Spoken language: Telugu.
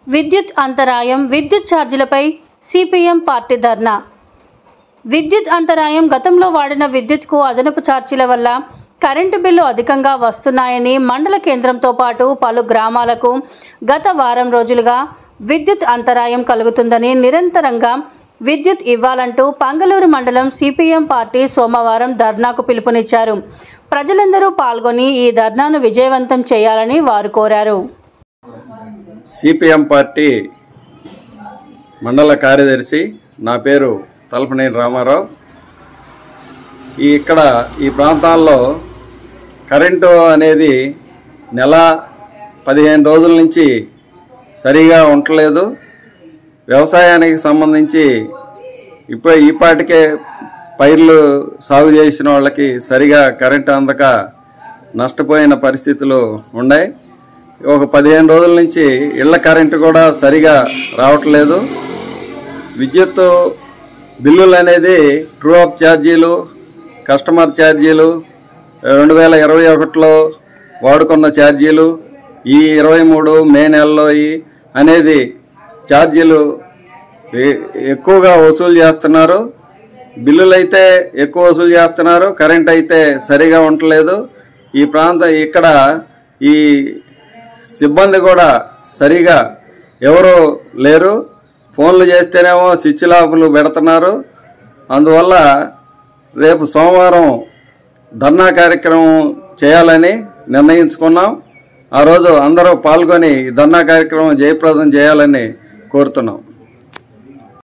విద్యుత్ అంతరాయం విద్యుత్ ఛార్జీలపై సిపిఎం పార్టీ ధర్నా విద్యుత్ అంతరాయం గతంలో వాడిన విద్యుత్కు అదనపు ఛార్జీల వల్ల కరెంటు బిల్లు అధికంగా వస్తున్నాయని మండల కేంద్రంతో పాటు పలు గ్రామాలకు గత వారం రోజులుగా విద్యుత్ అంతరాయం కలుగుతుందని నిరంతరంగా విద్యుత్ ఇవ్వాలంటూ పంగలూరు మండలం సిపిఎం పార్టీ సోమవారం ధర్నాకు పిలుపునిచ్చారు ప్రజలందరూ పాల్గొని ఈ ధర్నాను విజయవంతం చేయాలని వారు కోరారు సిపిఎం పార్టీ మండల కార్యదర్శి నా పేరు తలపనేని రామారావు ఈ ఇక్కడ ఈ ప్రాంతాల్లో కరెంటు అనేది నెల పదిహేను రోజుల నుంచి సరిగా ఉండలేదు వ్యవసాయానికి సంబంధించి ఇప్పుడు ఈపాటికే పైర్లు సాగు చేసిన వాళ్ళకి సరిగా కరెంటు అందక నష్టపోయిన పరిస్థితులు ఉన్నాయి ఒక పదిహేను రోజుల నుంచి ఇళ్ల కరెంటు కూడా సరిగా రావట్లేదు విద్యుత్ బిల్లులు అనేది ట్రూ అప్ ఛార్జీలు కస్టమర్ ఛార్జీలు రెండు వేల ఇరవై ఒకటిలో వాడుకున్న ఛార్జీలు ఈ ఇరవై మూడు మే నెలలో ఈ అనేది ఛార్జీలు ఎ- ఎక్కువగా వసూలు చేస్తున్నారు బిల్లులు అయితే ఎక్కువ వసూలు చేస్తున్నారు కరెంట్ అయితే సరిగా ఉండలేదు ఈ ప్రాంత ఇక్కడ ఈ సిబ్బంది కూడా సరిగా ఎవరు లేరు ఫోన్లు చేస్తేనేమో స్విచ్ లాపులు పెడుతున్నారు అందువల్ల రేపు సోమవారం ధర్నా కార్యక్రమం చేయాలని నిర్ణయించుకున్నాం ఆ రోజు అందరూ పాల్గొని ఈ ధర్నా కార్యక్రమం జయప్రదం చేయాలని కోరుతున్నాం